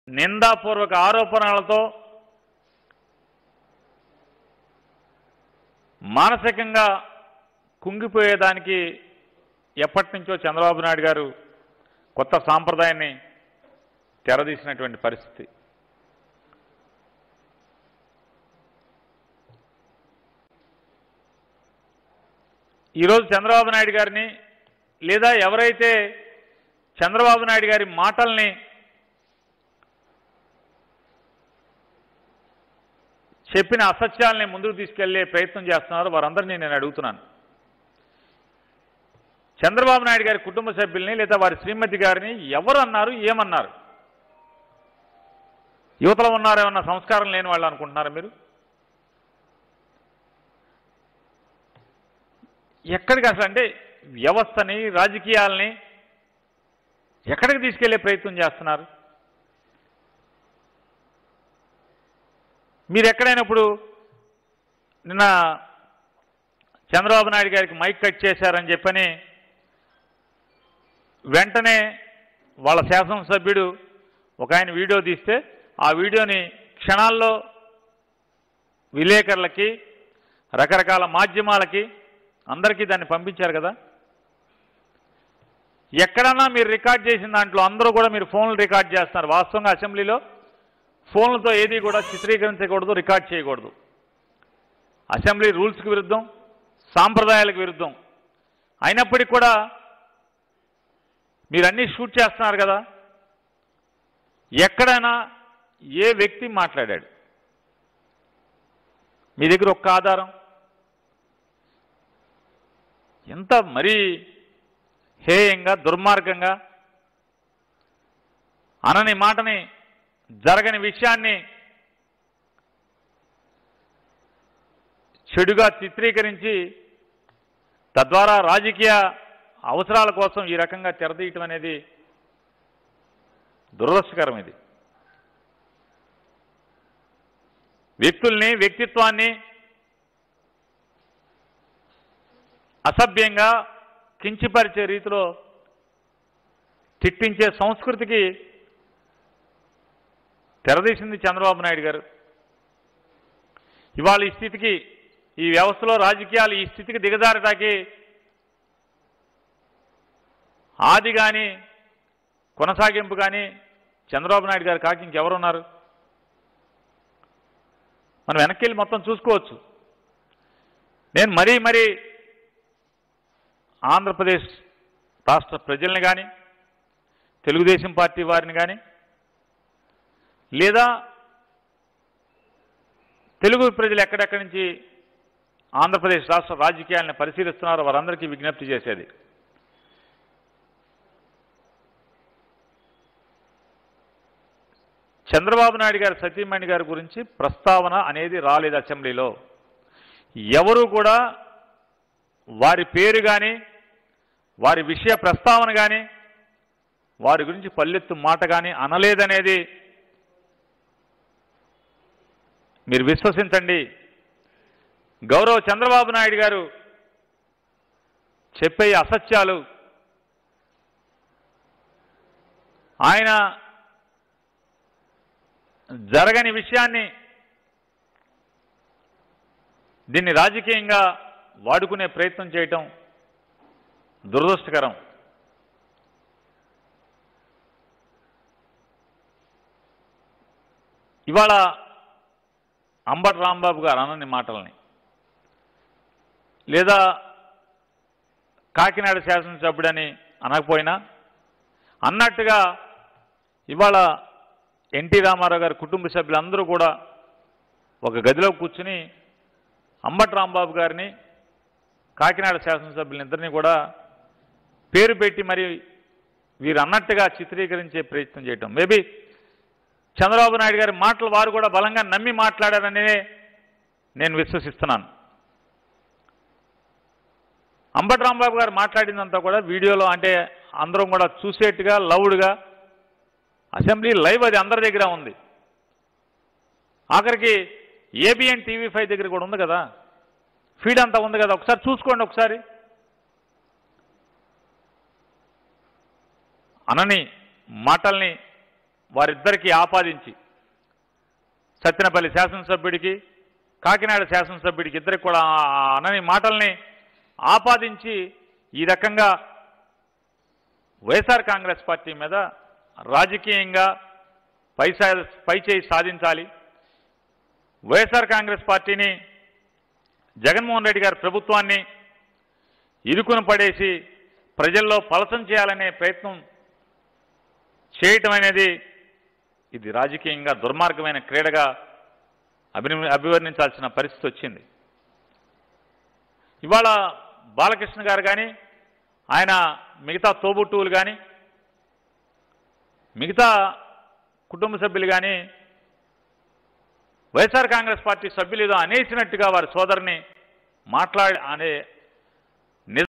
నిందాపూర్వక ఆరోపణలతో మానసికంగా కుంగిపోయేదానికి ఎప్పటి నుంచో చంద్రబాబు నాయుడు గారు కొత్త సాంప్రదాయాన్ని తెరదీసినటువంటి పరిస్థితి ఈరోజు చంద్రబాబు నాయుడు గారిని లేదా ఎవరైతే చంద్రబాబు నాయుడు గారి మాటల్ని చెప్పిన అసత్యాల్ని ముందుకు తీసుకెళ్లే ప్రయత్నం చేస్తున్నారు వారందరినీ నేను అడుగుతున్నాను చంద్రబాబు నాయుడు గారి కుటుంబ సభ్యుల్ని లేదా వారి శ్రీమతి గారిని ఎవరు అన్నారు ఏమన్నారు యువతలో ఉన్నారేమన్నా సంస్కారం లేని వాళ్ళు అనుకుంటున్నారా మీరు ఎక్కడికి అసలు అంటే వ్యవస్థని రాజకీయాల్ని ఎక్కడికి తీసుకెళ్లే ప్రయత్నం చేస్తున్నారు మీరు ఎక్కడైనా ఇప్పుడు నిన్న చంద్రబాబు నాయుడు గారికి మైక్ కట్ చేశారని చెప్పని వెంటనే వాళ్ళ శాసనసభ్యుడు ఒక ఆయన వీడియో తీస్తే ఆ వీడియోని క్షణాల్లో విలేకరులకి రకరకాల మాధ్యమాలకి అందరికీ దాన్ని పంపించారు కదా ఎక్కడన్నా మీరు రికార్డ్ చేసిన దాంట్లో అందరూ కూడా మీరు ఫోన్లు రికార్డ్ చేస్తున్నారు వాస్తవంగా అసెంబ్లీలో ఫోన్లతో ఏది కూడా చిత్రీకరించకూడదు రికార్డ్ చేయకూడదు అసెంబ్లీ రూల్స్కి విరుద్ధం సాంప్రదాయాలకు విరుద్ధం అయినప్పటికీ కూడా మీరు అన్నీ షూట్ చేస్తున్నారు కదా ఎక్కడైనా ఏ వ్యక్తి మాట్లాడాడు మీ దగ్గర ఒక్క ఆధారం ఎంత మరీ హేయంగా దుర్మార్గంగా అనని మాటని జరగని విషయాన్ని చెడుగా చిత్రీకరించి తద్వారా రాజకీయ అవసరాల కోసం ఈ రకంగా తెరదీయటం అనేది దురదృష్టకరం ఇది వ్యక్తుల్ని వ్యక్తిత్వాన్ని అసభ్యంగా కించిపరిచే రీతిలో తిట్టించే సంస్కృతికి తెరదీసింది చంద్రబాబు నాయుడు గారు ఇవాళ ఈ స్థితికి ఈ వ్యవస్థలో రాజకీయాలు ఈ స్థితికి దిగజారటానికి ఆది కానీ కొనసాగింపు కానీ చంద్రబాబు నాయుడు గారు కాకి ఇంకెవరున్నారు మనం వెనక్కి వెళ్ళి మొత్తం చూసుకోవచ్చు నేను మరీ మరీ ఆంధ్రప్రదేశ్ రాష్ట్ర ప్రజల్ని కానీ తెలుగుదేశం పార్టీ వారిని కానీ లేదా తెలుగు ప్రజలు ఎక్కడెక్కడి నుంచి ఆంధ్రప్రదేశ్ రాష్ట్ర రాజకీయాలను పరిశీలిస్తున్నారో వారందరికీ విజ్ఞప్తి చేసేది చంద్రబాబు నాయుడు గారి సతీమణి గారి గురించి ప్రస్తావన అనేది రాలేదు అసెంబ్లీలో ఎవరు కూడా వారి పేరు కానీ వారి విషయ ప్రస్తావన కానీ వారి గురించి పల్లెత్తు మాట కానీ అనలేదనేది మీరు విశ్వసించండి గౌరవ చంద్రబాబు నాయుడు గారు చెప్పే ఈ అసత్యాలు ఆయన జరగని విషయాన్ని దీన్ని రాజకీయంగా వాడుకునే ప్రయత్నం చేయటం దురదృష్టకరం ఇవాళ అంబటి రాంబాబు గారు అనని మాటల్ని లేదా కాకినాడ శాసనసభ్యుడని అనకపోయినా అన్నట్టుగా ఇవాళ ఎన్టీ రామారావు గారి కుటుంబ సభ్యులందరూ కూడా ఒక గదిలో కూర్చుని అంబటి రాంబాబు గారిని కాకినాడ శాసనసభ్యులందరినీ కూడా పేరు పెట్టి మరి వీరు అన్నట్టుగా చిత్రీకరించే ప్రయత్నం చేయటం మేబీ చంద్రబాబు నాయుడు గారి మాటలు వారు కూడా బలంగా నమ్మి మాట్లాడారని నేను విశ్వసిస్తున్నాను అంబటి రాంబాబు గారు మాట్లాడిందంతా కూడా వీడియోలో అంటే అందరం కూడా చూసేట్టుగా లౌడ్గా అసెంబ్లీ లైవ్ అది అందరి దగ్గర ఉంది ఆఖరికి ఏబిఎన్ టీవీ ఫైవ్ దగ్గర కూడా ఉంది కదా ఫీడ్ అంతా ఉంది కదా ఒకసారి చూసుకోండి ఒకసారి అనని మాటల్ని వారిద్దరికీ ఆపాదించి సత్యనపల్లి శాసనసభ్యుడికి కాకినాడ శాసనసభ్యుడికి ఇద్దరికి కూడా ఆ అనని మాటల్ని ఆపాదించి ఈ రకంగా వైఎస్ఆర్ కాంగ్రెస్ పార్టీ మీద రాజకీయంగా పై పైచేయి సాధించాలి వైఎస్ఆర్ కాంగ్రెస్ పార్టీని జగన్మోహన్ రెడ్డి గారి ప్రభుత్వాన్ని ఇరుకున పడేసి ప్రజల్లో పలసం చేయాలనే ప్రయత్నం చేయటం అనేది ఇది రాజకీయంగా దుర్మార్గమైన క్రీడగా అభిని అభివర్ణించాల్సిన పరిస్థితి వచ్చింది ఇవాళ బాలకృష్ణ గారు కానీ ఆయన మిగతా తోబుట్టువులు కానీ మిగతా కుటుంబ సభ్యులు కానీ వైఎస్ఆర్ కాంగ్రెస్ పార్టీ సభ్యులు ఏదో అనేసినట్టుగా వారి సోదరుని మాట్లాడి అనే